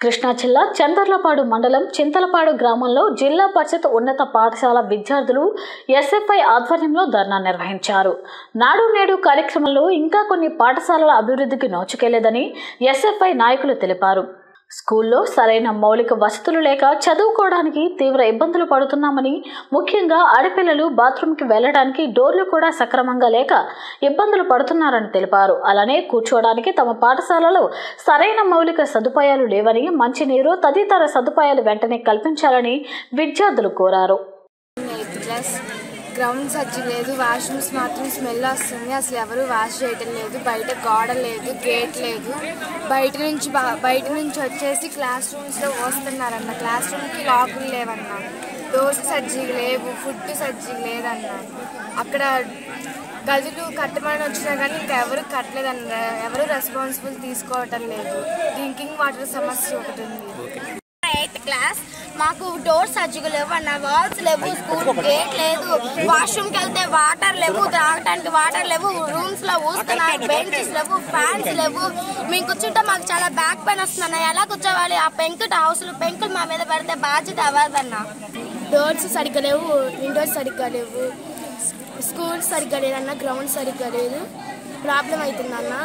కృష్ణా జిల్లా చందర్లపాడు మండలం చింతలపాడు గ్రామంలో జిల్లా పరిషత్ ఉన్నత పాఠశాల విద్యార్థులు ఎస్ఎఫ్ఐ ఆధ్వర్యంలో ధర్నా నిర్వహించారు నాడు నేడు కార్యక్రమంలో ఇంకా కొన్ని పాఠశాలల అభివృద్ధికి నోచుకెళ్లేదని ఎస్ఎఫ్ఐ నాయకులు తెలిపారు స్కూల్లో సరైన మౌలిక వసతులు లేక చదువుకోవడానికి తీవ్ర ఇబ్బందులు పడుతున్నామని ముఖ్యంగా ఆడపిల్లలు బాత్రూంకి వెళ్ళడానికి డోర్లు కూడా సక్రమంగా లేక ఇబ్బందులు పడుతున్నారని తెలిపారు అలానే కూర్చోవడానికి తమ పాఠశాలలో సరైన మౌలిక సదుపాయాలు లేవని మంచినీరు తదితర సదుపాయాలు వెంటనే కల్పించాలని విద్యార్థులు కోరారు ఎయిత్ క్లాస్ గ్రౌండ్ సజ్జి లేదు వాష్రూమ్స్ మాత్రం స్మెల్ వస్తుంది అసలు ఎవరు వాష్ చేయటం లేదు బయట గోడ లేదు గేట్ లేదు బయట నుంచి బా- బయట నుంచి వచ్చేసి క్లాస్ రూమ్స్లో వస్తున్నారన్న క్లాస్ రూమ్కి లాకులు లేవన్న డోర్స్ సజ్జి లేవు ఫుడ్ సజ్జి లేదన్న అక్కడ గదులు కట్టమని వచ్చినా కానీ ఇంకా ఎవరు కట్టలేదన్న ఎవరు రెస్పాన్సిబుల్ తీసుకోవటం లేదు డ్రింకింగ్ వాటర్ సమస్య ఒకటి ఉంది ఎయిత్ క్లాస్ మాకు డోర్స్ సజ్జులు లేవు అన్న వాల్స్ లేవు స్కూల్ గేట్ లేదు వాష్రూమ్ కి వెళ్తే వాటర్ లేవు తాగటానికి వాటర్ లేవు రూమ్స్ లో ఊస్తున్నారు బెంచెస్ లేవు ఫ్యాన్స్ లేవు మేము కూర్చుంటే మాకు చాలా బ్యాక్ పెయిన్ వస్తుంది ఎలా కూర్చోవాలి ఆ పెంకుట హౌస్లు పెంకులు మా మీద పెడితే బాధ్యత ఎవరిదన్నా డోర్స్ సరిగ్గా లేవు విండోస్ సరిగ్గా లేవు స్కూల్ సరిగ్గా లేదన్న గ్రౌండ్ సరిగ్గా లేదు ప్రాబ్లం అవుతుందన్న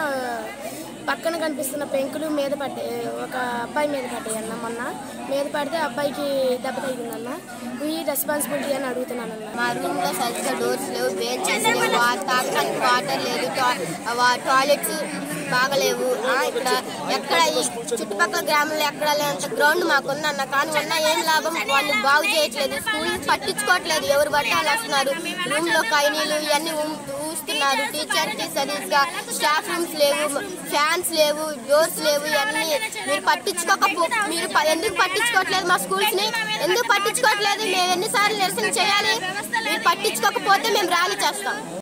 పక్కన కనిపిస్తున్న పెంకులు మీద పడ్డాయి ఒక అబ్బాయి మీద పడ్డాయి అన్న మొన్న మీద పడితే అబ్బాయికి దెబ్బ తగిలిందన్న ఈ రెస్పాన్సిబిలిటీ అని అడుగుతున్నానన్న మా రూమ్ లో సరిగ్గా డోర్స్ లేవు బెంచెస్ లేవు వా- తాగడానికి వాటర్ లేదు టా- వా- టాయిలెట్స్ బాగలేవు ఆ, ఇక్కడ ఎక్కడ ఈ చుట్టుపక్కల గ్రామంలో ఎక్కడ లేనంత గ్రౌండ్ మాకు ఉందన్న కానీ ఉన్న ఏం లాభం వాళ్ళు బాగు చేయట్లేదు స్కూల్ పట్టించుకోవట్లేదు ఎవరు బట్టి వాళ్ళు వస్తున్నారు రూమ్ లో కైనీలు ఇవన్నీ ఊ- ఊస్తున్నారు టీచర్ కి సరిగ్గా స్టాఫ్ రూమ్స్ లేవు ఫ్యాన్స్ లేవు డోర్స్ లేవు ఇవన్నీ మీరు పట్టించుకోకపో మీరు ప- ఎందుకు పట్టించుకోవట్లేదు మా స్కూల్స్ ని ఎందుకు పట్టించుకోవట్లేదు మేము ఎన్నిసార్లు నిరసన చేయాలి మీరు పట్టించుకోకపోతే మేము ర్యాలీ చేస్తాం